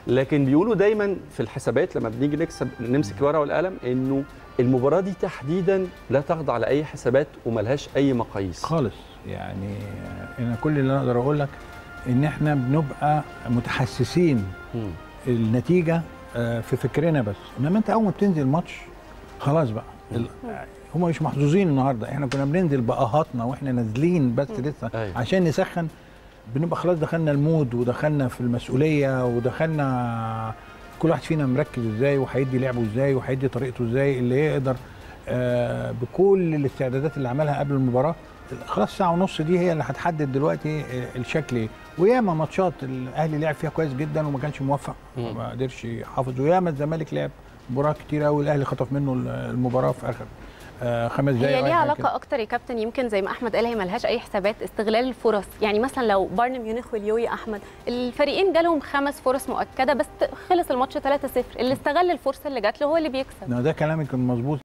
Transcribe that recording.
لكن بيقولوا دايما في الحسابات لما بنيجي نكسب نمسك الورقه والقلم انه المباراه دي تحديدا لا تخضع لاي حسابات وملهاش اي مقاييس خالص يعني انا كل اللي اقدر اقول لك ان احنا بنبقى متحسسين مم. النتيجه آه، في فكرنا بس انما انت اول ما بتنزل ماتش خلاص بقى ال- هم مش محظوظين النهارده احنا كنا بننزل باهاتنا واحنا نازلين بس لسه أيوة. عشان نسخن بنبقى خلاص دخلنا المود ودخلنا في المسؤوليه ودخلنا كل واحد فينا مركز ازاي وهيدي لعبه ازاي وهيدي طريقته ازاي اللي يقدر آه، بكل الاستعدادات اللي عملها قبل المباراه خلاص ساعه ونص دي هي اللي هتحدد دلوقتي آه، الشكل ايه وياما ماتشات الاهلي لعب فيها كويس جدا وما كانش موفق مم. ما قدرش يحافظ وياما الزمالك لعب مباراه كتير قوي الاهلي خطف منه المباراه في اخر آه، خمس دقائق هي أو ليها حاجة كده. علاقه اكتر يا كابتن يمكن زي ما احمد قال هي ملهاش اي حسابات استغلال الفرص يعني مثلا لو بايرن ميونخ واليوي احمد الفريقين جالهم خمس فرص مؤكده بس خلص الماتش 3-0 اللي استغل الفرصه اللي جات له هو اللي بيكسب ده كلامك مظبوط